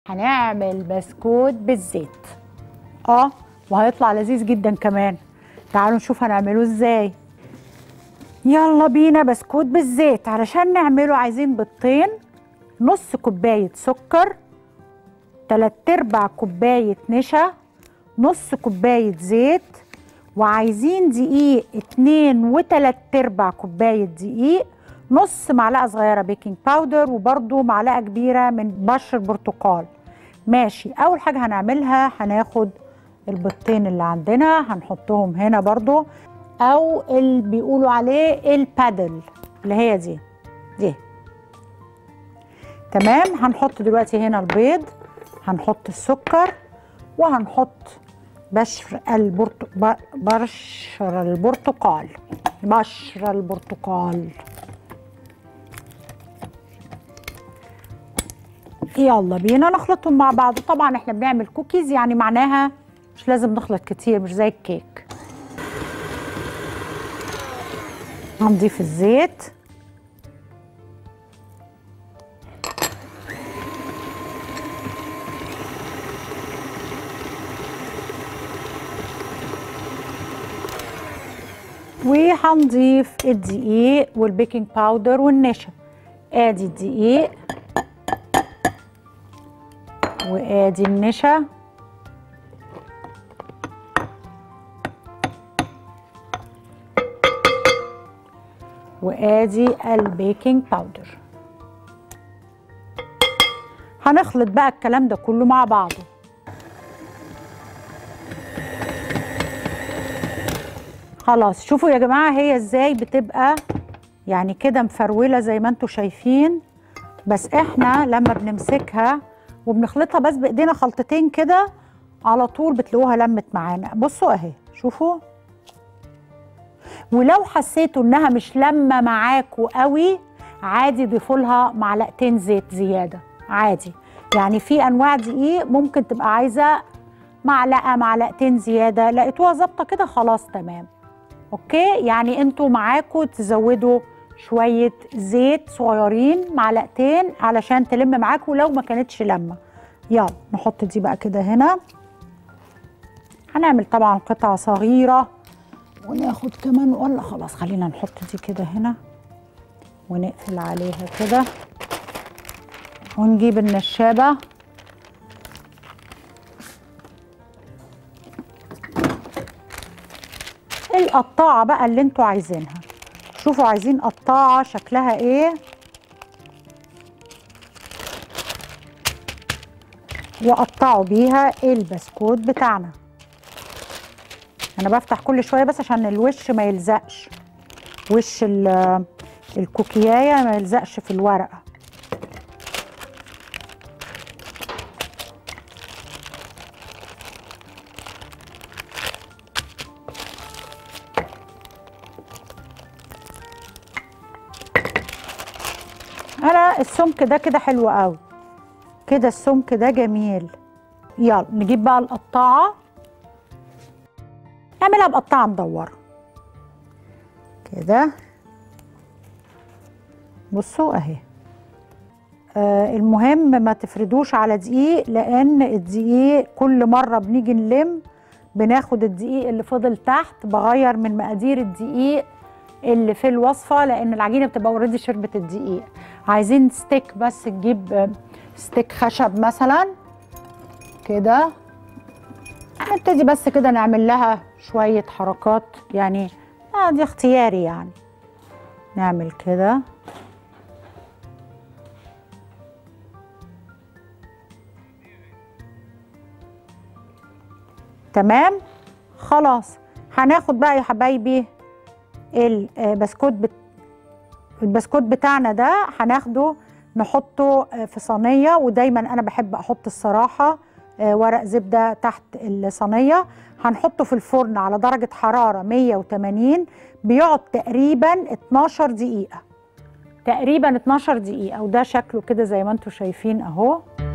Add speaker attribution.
Speaker 1: هنعمل بسكوت بالزيت اه وهيطلع لذيذ جدا كمان تعالوا نشوف هنعمله ازاي يلا بينا بسكوت بالزيت علشان نعمله عايزين بيضتين نص كوباية سكر تلات ارباع كوباية نشا نص كوباية زيت وعايزين دقيق اتنين وتلات ارباع كوباية دقيق نص معلقة صغيرة بيكنج باودر وبرده معلقة كبيرة من بشر برتقال ماشي أول حاجة هنعملها هناخد البيضتين اللي عندنا هنحطهم هنا برضو أو اللي بيقولوا عليه البادل اللي هي دي دي تمام هنحط دلوقتي هنا البيض هنحط السكر وهنحط بشر البرت... ب- بشر البرتقال بشر البرتقال يلا بينا نخلطهم مع بعض طبعا احنا بنعمل كوكيز يعني معناها مش لازم نخلط كتير مش زي الكيك هنضيف الزيت وهنضيف الدقيق والبيكنج باودر والنشا ادي الدقيق وادي النشا وادي البيكنج باودر هنخلط بقى الكلام ده كله مع بعضه خلاص شوفوا يا جماعه هي ازاي بتبقى يعني كده مفروله زي ما انتم شايفين بس احنا لما بنمسكها وبنخلطها بس بايدينا خلطتين كده على طول بتلاقوها لمت معانا بصوا اهي شوفوا ولو حسيتوا انها مش لمه معاكوا قوي عادي ضيفوا لها معلقتين زيت زياده عادي يعني في انواع دقيق ممكن تبقى عايزه معلقه معلقتين زياده لقيتوها ظابطه كده خلاص تمام اوكي يعني انتوا معاكوا تزودوا شويه زيت صغيرين معلقتين علشان تلم معاكوا لو ما كانتش لمه يلا نحط دي بقى كده هنا هنعمل طبعا قطعه صغيره وناخد كمان ولا خلاص خلينا نحط دي كده هنا ونقفل عليها كده ونجيب النشابه القطاعه بقى اللي انتوا عايزينها شوفوا عايزين قطاعه شكلها ايه وقطعوا بيها البسكوت بتاعنا انا بفتح كل شويه بس عشان الوش ما يلزقش وش ال- الكوكيايه ما يلزقش في الورقه انا السمك ده كده حلو قوي كده السمك ده جميل يلا نجيب بقى القطاعه نعملها بقطاعه مدوره كده بصوا اهي آه المهم ما تفردوش على دقيق لان الدقيق كل مره بنيجي نلم بناخد الدقيق اللي فضل تحت بغير من مقادير الدقيق اللي في الوصفه لان العجينه بتبقى اوريدي شربت الدقيق عايزين ستيك بس تجيب آه، ستيك خشب مثلا كده نبتدي بس كده نعمل لها شويه حركات يعني آه دي اختياري يعني نعمل كده تمام خلاص هناخد بقى يا حبايبي البسكوت بت... البسكوت بتاعنا ده هناخده نحطه آه، في صينيه ودايما انا بحب احط الصراحه آه، ورق زبده تحت الصينيه هنحطه في الفرن على درجه حراره 180 بيقعد تقريبا 12 دقيقه تقريبا 12 دقيقه وده شكله كده زي ما انتم شايفين اهو